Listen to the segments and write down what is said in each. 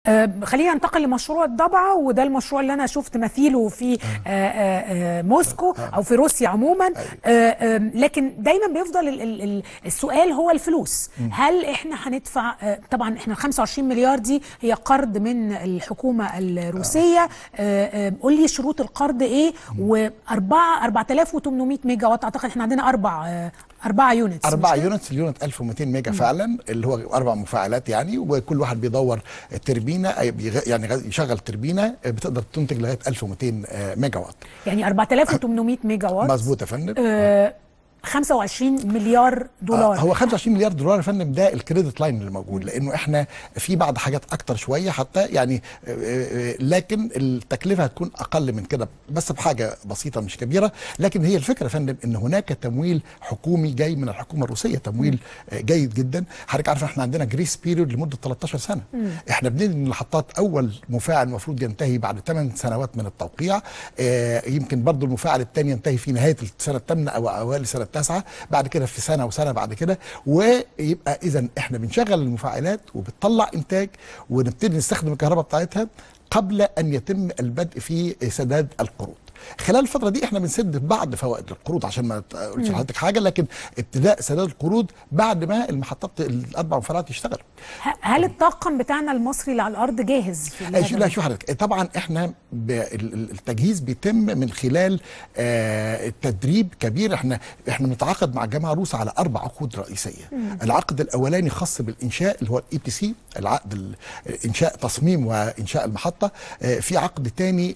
آه، خلينا ننتقل لمشروع الضبعه وده المشروع اللي انا شفت مثيله في آه، آه، آه، موسكو او في روسيا عموما آه، آه، لكن دايما بيفضل ال- ال- ال- السؤال هو الفلوس هل احنا هندفع آه، طبعا احنا 25 مليار دي هي قرض من الحكومه الروسيه آه، آه، قول لي شروط القرض ايه و4 4800 ميجا وات اعتقد احنا عندنا اربع آه، اربعه يونتس أربعة يونتس اليونت 1200 ميجا فعلا اللي هو أربع مفاعلات يعني وكل واحد بيدور تربينة أي بيغ- يعني غ- يشغل تربينة بتقدر تنتج لغاية 1200 آه، ميجا وات يعني 4800 ميجا وات مظبوط يا فندم آه، 25 مليار دولار آه، هو 25 مليار دولار يا فندم ده الكريدت لاين اللي موجود لانه احنا في بعض حاجات اكتر شويه حتى يعني آه، آه، لكن التكلفه هتكون اقل من كده بس بحاجه بسيطه مش كبيره لكن هي الفكره يا فندم ان هناك تمويل حكومي جاي من الحكومه الروسيه تمويل آه، جيد جدا حضرتك عارف احنا عندنا جريس بيريود لمده 13 سنه احنا بنبني المحطات اول مفاعل المفروض ينتهي بعد 8 سنوات من التوقيع آه، يمكن برضو المفاعل الثاني ينتهي في نهايه السنه الثامنه او اوائل السنه التاسعه بعد كده في سنه وسنه بعد كده ويبقى اذا احنا بنشغل المفاعلات وبتطلع انتاج ونبتدي نستخدم الكهرباء بتاعتها قبل ان يتم البدء في سداد القروض خلال الفتره دي احنا بنسد بعض فوائد القروض عشان ما تقولش لحضرتك حاجه لكن ابتداء سداد القروض بعد ما المحطات الاربع مفاعلات يشتغلوا ه- هل الطاقم بتاعنا المصري اللي على الارض جاهز في لا هذا شو- لا شو حضرتك طبعا احنا ب- ال- ال- التجهيز بيتم من خلال آه، تدريب كبير احنا احنا بنتعاقد مع الجامعه الروس على اربع عقود رئيسيه العقد الاولاني خاص بالانشاء اللي هو الاي بي سي العقد ال- انشاء تصميم وانشاء المحطه آه، في عقد تاني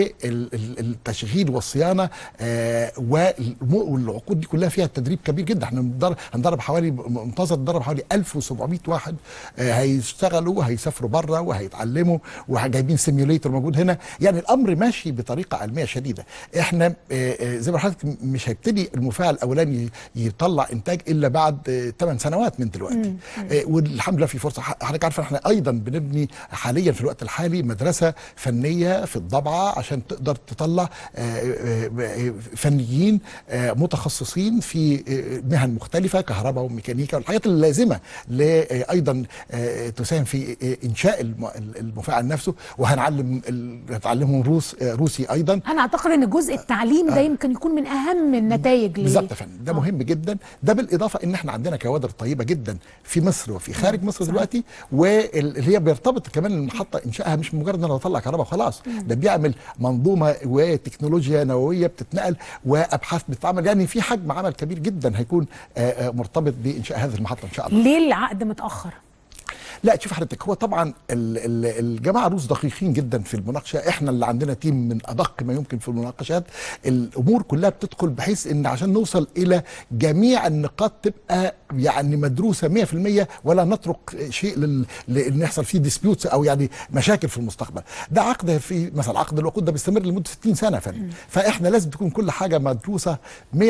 للتشغيل والصيانه آه، والم- والعقود دي كلها فيها تدريب كبير جدا احنا بندرب هندرب حوالي منتظر ندرب حوالي 1700 واحد آه، هيشتغلوا وهيسافروا بره وهيتعلموا وجايبين سيميوليتر موجود هنا يعني الامر ماشي بطريقه علميه شديده احنا آه، آه، زي ما حضرتك مش هيبتدي المفاعل الاولاني يطلع انتاج الا بعد 8 سنوات من دلوقتي آه، والحمد لله في فرصه حضرتك عارفه احنا ايضا بنبني حاليا في الوقت الحالي مدرسه فنيه في الضبعه عشان تقدر تطلع آه، آه، آه، فنيين آه، متخصصين في آه، مهن مختلفه كهرباء وميكانيكا والحاجات اللازمه ل- آه، ايضا آه، تساهم في آه، انشاء الم- المفاعل نفسه وهنعلم ال- هنعلمهم روس آه، روسي ايضا انا اعتقد ان جزء التعليم ده يمكن يكون من اهم النتائج ل- بالظبط يا فندم ده مهم جدا ده بالاضافه ان احنا عندنا كوادر طيبه جدا في مصر وفي خارج مصر دلوقتي واللي هي بيرتبط كمان المحطه انشائها مش مجرد ان انا بطلع كهرباء خلاص ده بيعمل منظومه وتكنولوجيا نوويه بتتنقل وابحاث بتتعمل يعني في حجم عمل كبير جدا هيكون آه، آه، مرتبط بانشاء هذه المحطه ان شاء الله ليه العقد متاخر لا شوف حضرتك هو طبعا ال- ال- الجماعه الروس دقيقين جدا في المناقشه احنا اللي عندنا تيم من ادق ما يمكن في المناقشات الامور كلها بتدخل بحيث ان عشان نوصل الى جميع النقاط تبقى يعني مدروسه 100% ولا نترك شيء لل... لان يحصل فيه ديسبيوتس او يعني مشاكل في المستقبل ده عقد في مثلا عقد الوقود ده بيستمر لمده 60 سنه فن فاحنا لازم تكون كل حاجه مدروسه 100%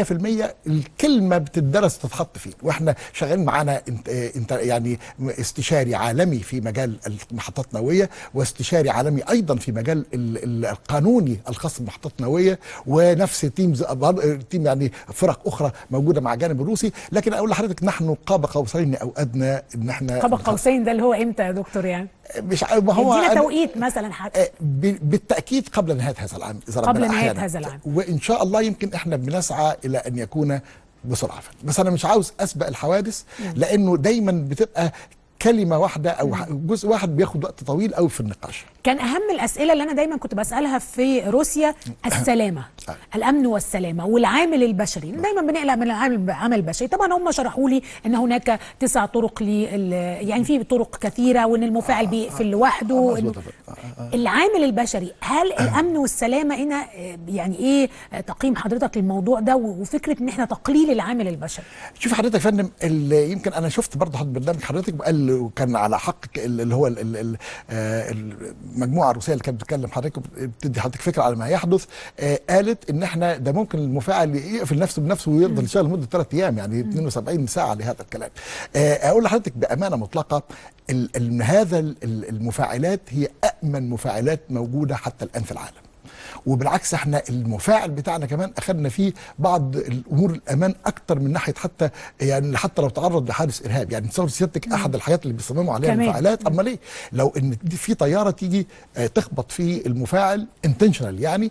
الكلمه بتدرس تتحط فيه واحنا شغالين معانا انت... انت يعني استشاري عالمي في مجال المحطات النوويه واستشاري عالمي ايضا في مجال ال... ال- القانوني الخاص بالمحطات النوويه ونفس تيمز تيم يعني فرق اخرى موجوده مع الجانب الروسي لكن اقول لحضرتك نحن قاب قوسين او ادنى ان احنا قاب قوسين ده اللي هو امتى يا دكتور يعني مش عارف- ما هو ادينا أنا- توقيت مثلا حتى آه، ب- بالتاكيد قبل نهايه هذا العام اذا قبل ربنا نهاية أحيانا. هذا العام. وان شاء الله يمكن احنا بنسعى الى ان يكون بسرعه بس انا مش عاوز اسبق الحوادث لانه دايما بتبقى كلمه واحده او جزء واحد بياخد وقت طويل قوي في النقاش كان اهم الاسئله اللي انا دايما كنت بسالها في روسيا السلامه آه. الامن والسلامه والعامل البشري دايما بنقلق من العامل العامل البشري طبعا هم شرحوا لي ان هناك تسع طرق لل يعني في طرق كثيره وان المفاعل بيقفل لوحده آه، إنه مظبوط يا فندم. آه، العامل البشري هل الامن والسلامه هنا آه، يعني ايه آه، تقييم حضرتك للموضوع ده وفكره ان احنا تقليل العامل البشري شوف حضرتك يا فندم ال- يمكن انا شفت برضه حضرتك برنامج حضرتك وقال وكان على حق ال- اللي هو ال- ال- ال- آه، المجموعه الروسيه اللي كانت بتتكلم حضرتك وبتدي حضرتك فكره على ما يحدث آه، قالت ان احنا ده ممكن المفاعل يقفل نفسه بنفسه ويفضل يشتغل لمده ثلاث ايام يعني 72 ساعه لهذا الكلام آه، اقول لحضرتك بامانه مطلقه ال- ال- هذا ال- ال- المفاعلات هي امن مفاعلات موجوده حتى الان في العالم وبالعكس احنا المفاعل بتاعنا كمان اخذنا فيه بعض الامور الامان اكتر من ناحيه حتى يعني حتى لو تعرض لحادث ارهاب يعني تصور سيادتك احد الحاجات اللي بيصمموا عليها كمان. المفاعلات اما ليه لو ان دي في طياره تيجي آه، تخبط في المفاعل انتشنال يعني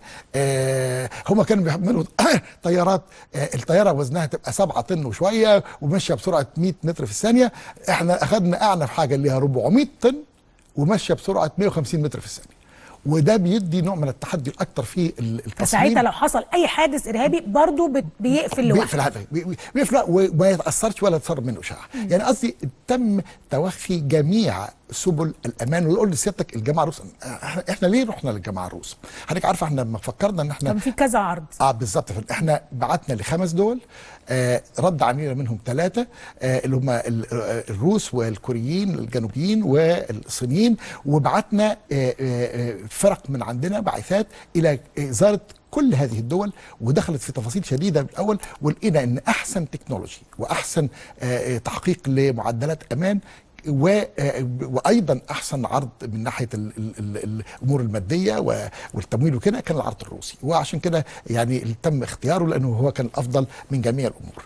آه هم كانوا بيحملوا طيارات آه الطياره وزنها تبقى 7 طن وشويه وماشيه بسرعه 100 متر في الثانيه احنا اخذنا اعنف حاجه اللي هي 400 طن وماشيه بسرعه 150 متر في الثانيه وده بيدي نوع من التحدي الاكثر في ال- التصميم فساعتها لو حصل اي حادث ارهابي برضه بت- بيقفل لوحده بيقفل هذا بي- بي- بيقفل وما يتاثرش ولا يتسرب منه اشعاع يعني قصدي تم توخي جميع سبل الامان ويقول لسيادتك الجماعه الروس احنا إحنا ليه رحنا للجماعه الروس؟ حضرتك عارفه احنا لما فكرنا ان احنا كان في كذا عرض اه بالظبط احنا بعتنا لخمس دول آه رد علينا منهم ثلاثه آه اللي هم ال- آه، الروس والكوريين الجنوبيين والصينيين وبعتنا آه آه فرق من عندنا بعثات الى زاره كل هذه الدول ودخلت في تفاصيل شديده بالاول ولقينا ان احسن تكنولوجي واحسن آه آه، تحقيق لمعدلات امان و- آه، وايضا احسن عرض من ناحيه ال ال ال الامور الماديه و- والتمويل وكده كان العرض الروسي وعشان كده يعني تم اختياره لانه هو كان افضل من جميع الامور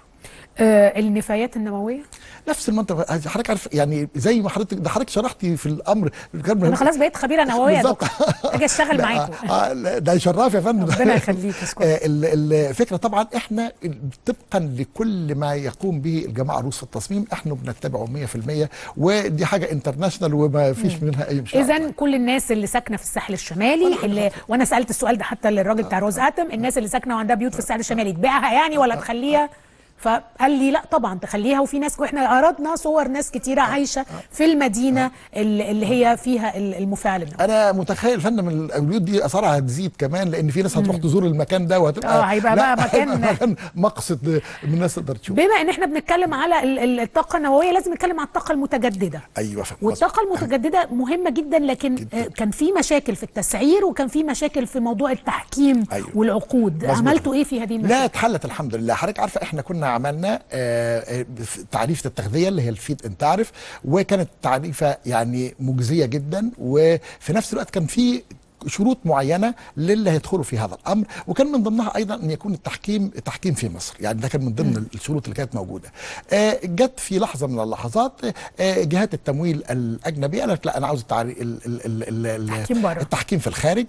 آه النفايات النمويه نفس المنطقه حضرتك عارف يعني زي ما حضرتك ده حضرتك شرحتي في الامر انا خلاص بقيت خبيره نوويه يا بالظبط. دكتور اجي اشتغل لا، معاكم آه لا، ده شرف يا فندم ربنا يخليك، اشكرك. آه، ال- الفكره طبعا احنا طبقا لكل ما يقوم به الجماعه الروس في التصميم احنا بنتبعه 100% ودي حاجه انترناشونال وما فيش منها اي مشكله اذا كل الناس اللي ساكنه في الساحل الشمالي اللي وانا سالت السؤال ده حتى للراجل بتاع روز اتم الناس اللي ساكنه وعندها بيوت في الساحل الشمالي تبيعها يعني ولا تخليها فقال لي لا طبعا تخليها وفي ناس احنا اردنا صور ناس كتيره عايشه في المدينه اللي اللي هي فيها ال- المفاعل النووي انا متخيل فندم البيوت دي اسعارها هتزيد كمان لان في ناس هتروح تزور المكان ده وهتبقى آه، هيبقى لا، بقى مكان- هيبقى مكان مقصد من الناس تقدر تشوف بما ان احنا بنتكلم على ال- ال- الطاقه النوويه لازم نتكلم على الطاقه المتجدده ايوه فندم والطاقة المتجددة مهمة جدا لكن جداً. آه، كان في مشاكل في التسعير وكان في مشاكل في موضوع التحكيم أيوة. والعقود مظبوط. عملتوا ايه في هذه المشاكل؟ لا اتحلت الحمد لله حضرتك عارفه احنا كنا عملنا آه، آه، تعريفه التغذيه اللي هي الفيد انت عارف وكانت تعريفه يعني مجزيه جدا وفي نفس الوقت كان في شروط معينه للي هيدخلوا في هذا الامر وكان من ضمنها ايضا ان يكون التحكيم تحكيم في مصر يعني ده كان من ضمن الشروط اللي كانت موجوده آه، جت في لحظه من اللحظات آه، جهات التمويل الاجنبيه قالت لا انا عاوز التعري... ال... ال... ال... ال... التحكيم بره. التحكيم في الخارج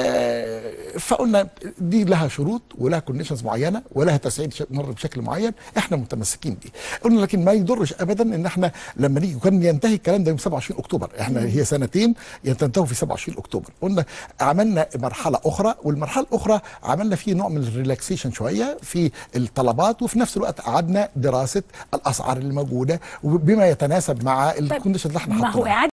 آه، فقلنا دي لها شروط ولها كونديشنز معينه ولها تسعير ش- مر بشكل معين احنا متمسكين بيه قلنا لكن ما يضرش ابدا ان احنا لما نيجي وكان ينتهي الكلام ده يوم 27 اكتوبر احنا هي سنتين ينتهوا في 27 اكتوبر قلنا عملنا مرحله اخرى والمرحله الاخرى عملنا فيه نوع من الريلاكسيشن شويه في الطلبات وفي نفس الوقت قعدنا دراسه الاسعار اللي موجوده وبما يتناسب مع الكونديشنز اللي احنا ما هو حاطينها إعادة